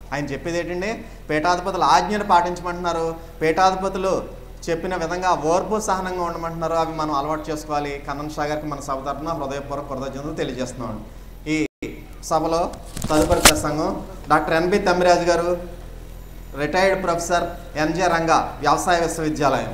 ఆయన చెప్పేది ఏంటండి పీఠాధిపతులు ఆజ్ఞను పాటించమంటున్నారు పీఠాధిపతులు చెప్పిన విధంగా ఓర్పు సహనంగా ఉండమంటున్నారు అవి మనం అలవాటు చేసుకోవాలి కన్నన్ షా గారికి మన సభ తరఫున హృదయపూర్వక కృతజ్ఞతలు తెలియజేస్తున్నాం ఈ సభలో తదుపరి ప్రసంగం డాక్టర్ ఎన్బి తమ్మిరాజు గారు రిటైర్డ్ ప్రొఫెసర్ ఎన్జే రంగా వ్యవసాయ విశ్వవిద్యాలయం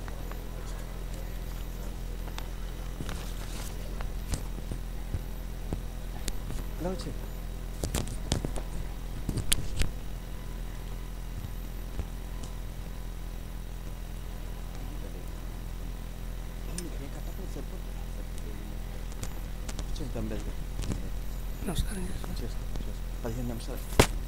నమస్కారం పదిహేను నిమిషాలు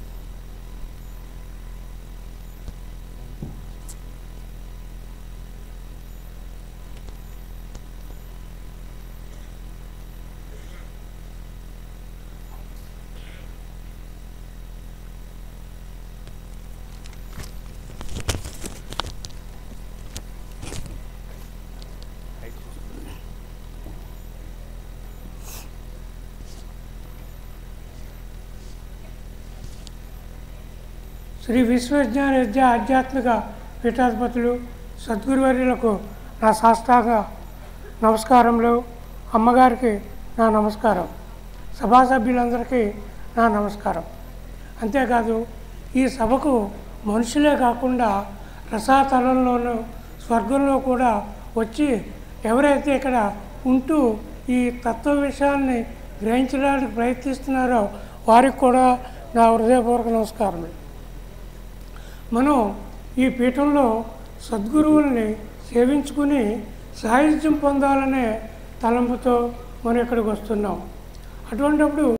శ్రీ విశ్వజ్ఞాన విద్య ఆధ్యాత్మిక పీఠాధిపతులు సద్గురువర్యులకు నా సాష్టాంగ నమస్కారములు అమ్మగారికి నా నమస్కారం సభా సభ్యులందరికీ నా నమస్కారం అంతేకాదు ఈ సభకు మనుషులే కాకుండా రసాతలంలోనూ స్వర్గంలో కూడా వచ్చి ఎవరైతే ఇక్కడ ఉంటూ ఈ తత్వ విషయాన్ని గ్రహించడానికి ప్రయత్నిస్తున్నారో వారికి కూడా నా హృదయపూర్వక నమస్కారములు మనం ఈ పీఠంలో సద్గురువుల్ని సేవించుకుని సాహిత్యం పొందాలనే తలంపుతో మనం ఇక్కడికి వస్తున్నాం అటువంటిప్పుడు